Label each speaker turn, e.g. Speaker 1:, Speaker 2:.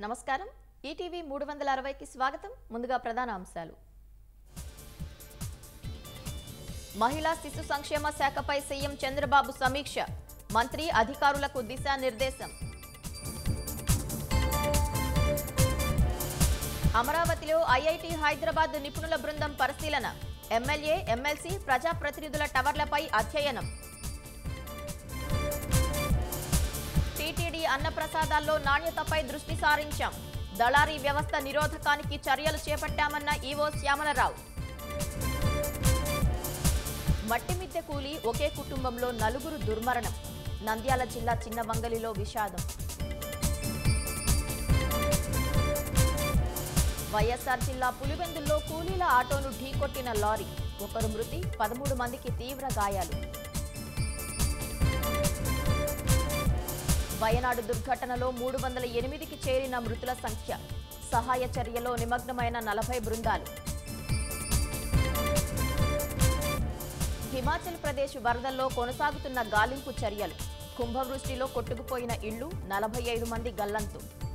Speaker 1: నమస్కారం ఈటీవీ మూడు వందల అరవైకి స్వాగతం ముందుగా ప్రధాన అంశాలు మహిళా శిశు సంక్షేమ శాఖపై సీఎం చంద్రబాబు సమీక్ష మంత్రి అధికారులకు దిశానిర్దేశం అమరావతిలో ఐఐటి హైదరాబాద్ నిపుణుల బృందం పరిశీలన ఎమ్మెల్యే ఎమ్మెల్సీ ప్రజాప్రతినిధుల టవర్లపై అధ్యయనం టీటీడీ అన్నప్రసాదాల్లో నాణ్యతపై దృష్టి సారించాం దళారీ వ్యవస్థ నిరోధకానికి చర్యలు చేపట్టామన్న ఈవో శ్యామలరావు మట్టిమిద్దె కూలి ఒకే కుటుంబంలో నలుగురు దుర్మరణం నంద్యాల జిల్లా చిన్నవంగలిలో విషాదం వైఎస్ఆర్ జిల్లా పులివెందుల్లో కూలీల ఆటోను ఢీకొట్టిన లారీ ఒకరు మృతి పదమూడు మందికి తీవ్ర గాయాలు వయనాడు దుర్ఘటనలో మూడు వందల ఎనిమిదికి చేరిన మృతుల సంఖ్య సహాయ చర్యలో నిమగ్నమైన నలభై బృందాలు హిమాచల్ ప్రదేశ్ వరదల్లో కొనసాగుతున్న గాలింపు చర్యలు కుంభవృష్టిలో కొట్టుకుపోయిన ఇళ్లు నలభై ఐదు మంది గల్లంతు